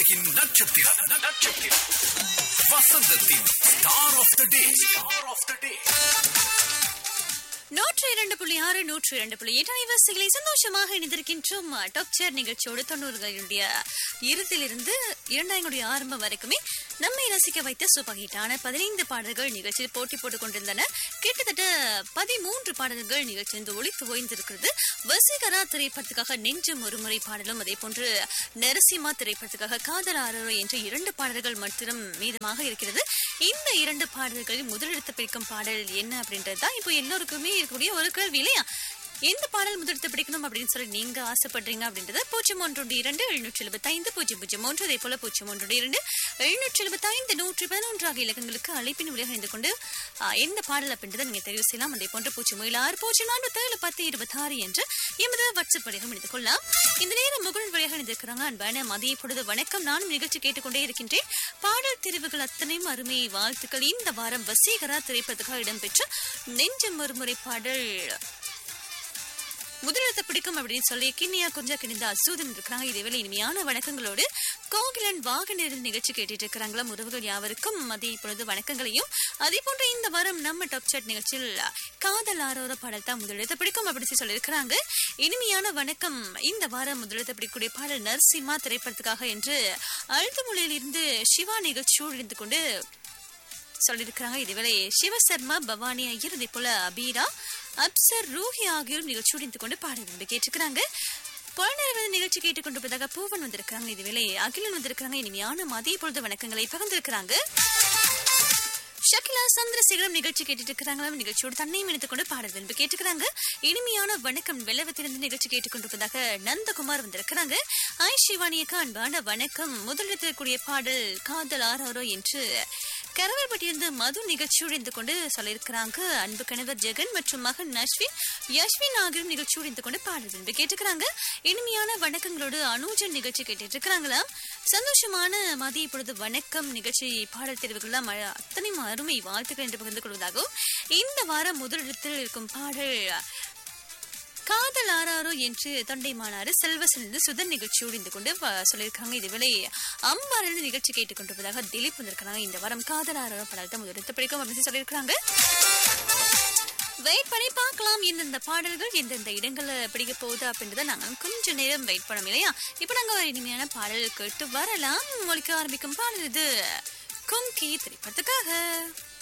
உலகின் நட்சத்திரம் நட்சத்திரம் வசந்தத்தின் star of the day star of the day நூற்று இரண்டு புள்ளி ஆறு நூற்று இரண்டு புள்ளி எட்டு அலைவரிசைகளை சந்தோஷமாக இணைந்திருக்கின்றோம் டாக்டர் நிகழ்ச்சியோடு தொண்ணூறுகளுடைய இறுதியிலிருந்து இரண்டாயிரங்களுடைய ஆரம்பம் வரைக்குமே நம்மை ரசிக்க வைத்த சூப்பர் ஹிட்டான பதினைந்து பாடல்கள் நிகழ்ச்சியில் போட்டி போட்டுக் கொண்டிருந்தன கிட்டத்தட்ட பதிமூன்று பாடல்கள் நிகழ்ச்சியிலிருந்து ஒளித்து ஓய்ந்திருக்கிறது வசீகரா திரைப்படத்துக்காக நெஞ்சும் ஒருமுறை பாடலும் அதே போன்று நரசிம்மா திரைப்படத்துக்காக காதல் ஆரோ என்ற இரண்டு பாடல்கள் மட்டும் மீதமாக இருக்கிறது இந்த இரண்டு பாடல்களில் முதலெடுத்து பிடிக்கும் பாடல் என்ன அப்படின்றது தான் இப்போ எல்லோருக்குமே இருக்கக்கூடிய ஒரு கேள்வி இல்லையா எந்த பாடல் முதலெடுத்து பிடிக்கணும் அப்படின்னு சொல்லி நீங்க ஆசைப்படுறீங்க அப்படின்றத பூஜ்ஜியம் ஒன்று இரண்டு எழுநூற்றி எழுபத்தி ஐந்து பூஜ்ஜியம் பூஜ்ஜியம் ஒன்று அதே போல பூஜ்ஜியம் ஒன்று இரண்டு எழுநூற்றி எழுபத்தி ஐந்து நூற்றி பதினொன்று ஆகிய இலக்கங்களுக்கு அழைப்பின் வழியாக இணைந்து கொண்டு ஆ, எந்த பாடல் அப்படின்றத நீங்க தெரிவு செய்யலாம் அதே போன்று பூஜ்ஜியம் ஏழு ஆறு பூஜ்ஜியம் நான்கு ஏழு பத்து இருபத்தி ஆறு என்று எமது வாட்ஸ்அப் வழியாக இணைந்து கொள்ளலாம் இந்த நேரம் முகநூல் வழியாக இணைந்திருக்கிறாங்க அன்பான மதிய பொழுது வணக்கம் நானும் நிகழ்ச்சி கேட்டுக்கொண்டே இருக்கின்றேன் பாடல் தெரிவுகள் அத்தனையும் அருமை வாழ்த்துக்கள் இந்த வாரம் வசீகரா திரைப்படத்துக்காக இடம்பெற்ற நெஞ்சம் ஒருமுறை பாடல் முதலிடத்தை பிடிக்கும் அப்படின்னு சொல்லி கிண்ணியா கொஞ்சம் கிணிந்த அசூதன் இருக்கிறாங்க இதேவேளை இனிமையான வணக்கங்களோடு கோகிலன் வாகனர் நிகழ்ச்சி கேட்டுட்டு இருக்கிறாங்களா உறவுகள் யாவருக்கும் மதிய பொழுது வணக்கங்களையும் அதே போன்று இந்த வாரம் நம்ம டாப் சாட் நிகழ்ச்சியில் காதல் ஆரோர பாடல் தான் முதலிடத்தை பிடிக்கும் அப்படின்னு சொல்லியிருக்கிறாங்க இனிமையான வணக்கம் இந்த வாரம் முதலிடத்தை பிடிக்கக்கூடிய பாடல் நரசிம்மா திரைப்படத்துக்காக என்று அழுத்த மொழியிலிருந்து சிவா நிகழ்ச்சியோடு இருந்து கொண்டு சொல்லியிருக்கிறாங்க இதுவேளை சிவசர்மா பவானி ஐயர் இதே போல அபீரா அப்சர் ரூஹி ஆகியோரும் நிகழ்ச்சியோடு இருந்து கொண்டு பாடல் கேட்டிருக்கிறாங்க புலனறிவது நிகழ்ச்சி கேட்டுக்கொண்டிருப்பதாக பூவன் வந்திருக்கிறாங்க இதுவேளை அகிலன் வந்திருக்கிறாங்க இனிமையான மதிய பொழுது வணக்கங்களை பகிர்ந்திருக்கிறாங்க ஷக்கிலா சந்திரசேகரம் நிகழ்ச்சி கேட்டுட்டு இருக்கிறாங்களா நிகழ்ச்சியோடு தன்னையும் இணைத்துக் கொண்டு பாடல் விரும்பி கேட்டுக்கிறாங்க இனிமையான வணக்கம் வெள்ளவத்திலிருந்து நிகழ்ச்சி கேட்டுக்கொண்டிருப்பதாக நந்தகுமார் வந்திருக்கிறாங்க ஆய் சிவானியக்கு அன்பான வணக்கம் முதலிடத்தில் கூடிய பாடல் காதல் ஆறாரோ என்று கரவர்பட்டியிலிருந்து மது நிகழ்ச்சியோடு இருந்து கொண்டு சொல்லியிருக்கிறாங்க அன்பு கணவர் ஜெகன் மற்றும் மகன் அஸ்வின் யஸ்வின் ஆகியோரும் நிகழ்ச்சியோடு இருந்து கொண்டு பாடல் விரும்பி கேட்டுக்கிறாங்க இனிமையான வணக்கங்களோடு அனுஜன் நிகழ்ச்சி கேட்டுட்டு இருக்கிறாங்களா சந்தோஷமான மதிய பொழுது வணக்கம் நிகழ்ச்சி பாடல் தெரிவுகள்லாம் மழை அத்தனை அருமை வாழ்த்துக்கள் என்று பகிர்ந்து கொள்வதாகவும் இந்த வாரம் முதலிடத்தில் இருக்கும் பாடல் காதல் ஆறாரோ என்று தொண்டைமானாறு செல்வசிலிருந்து சுதன் நிகழ்ச்சியோடு இருந்து கொண்டு வ- சொல்லியிருக்காங்க இதுவேளை அம்பாரிலிருந்து நிகழ்ச்சி கேட்டுக்கொண்டிருப்பதாக திலீப் வந்திருக்காங்க இந்த வாரம் காதல் ஆறாரோ படத்தை முதலிடத்தை பிடிக்கும் அப்படின்னு சொல்லியிருக்காங்க வெயிட் பண்ணி பார்க்கலாம் எந்தெந்த பாடல்கள் எந்தெந்த இடங்கள்ல பிடிக்க போகுது அப்படின்றத நாங்க கொஞ்ச நேரம் வெயிட் பண்ணோம் இல்லையா இப்போ நாங்க ஒரு இனிமையான பாடல் கேட்டு வரலாம் உங்களுக்கு ஆரம்பிக்கும் பாடல் இது கும்கி திரைப்படத்துக்காக